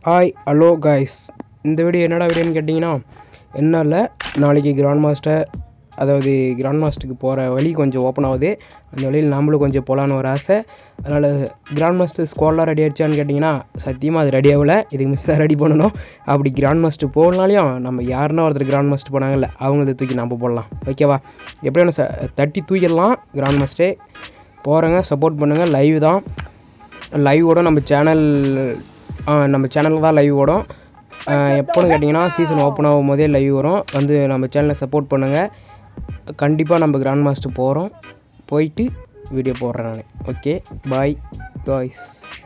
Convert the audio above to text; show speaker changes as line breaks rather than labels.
hi hello guys இந்த video என்னடா வீடியோன்னு கேட்டிங்கன்னா என்ன இல்லை நாளைக்கு கிராண்ட் மாஸ்டர் அதாவது கிராண்ட் மாஸ்டருக்கு போகிற வழி கொஞ்சம் ஓப்பன் ஆகுது அந்த வழியில் நாமளும் கொஞ்சம் போகலான்னு ஒரு ஆசை அதனால் கிராண்ட் மாஸ்டர் ஸ்குவாட்லாம் ரெடி ஆயிடுச்சான்னு கேட்டிங்கன்னா சத்தியமாக அது ரெடி ஆகலை இதுக்கு மிஸ் தான் ரெடி பண்ணணும் அப்படி கிராண்ட் மாஸ்டர் போகலனாலையும் நம்ம யாருன்னா ஒருத்தர் கிராண்ட் மாஸ்டர் போனாங்கல்ல அவங்க இதை தூக்கி நம்ம போடலாம் ஓகேவா எப்படியும் ச தட்டி தூக்கிடலாம் கிராண்ட் மாஸ்டரே போகிறேங்க சப்போர்ட் பண்ணுங்கள் லைவ் தான் லைவ் ஓடும் நம்ம சேனல் நம்ம சேனலில் தான் லைவ் ஓடும் எப்போன்னு கேட்டிங்கன்னா சீசன் ஓப்பன் ஆகும் போதே லைவ் வரும் வந்து நம்ம சேனலை சப்போர்ட் பண்ணுங்கள் கண்டிப்பாக நம்ம கிராண்ட் மாஸ்டர் போகிறோம் போயிட்டு வீடியோ போடுறேன் நான் ஓகே பாய் காய்ஸ்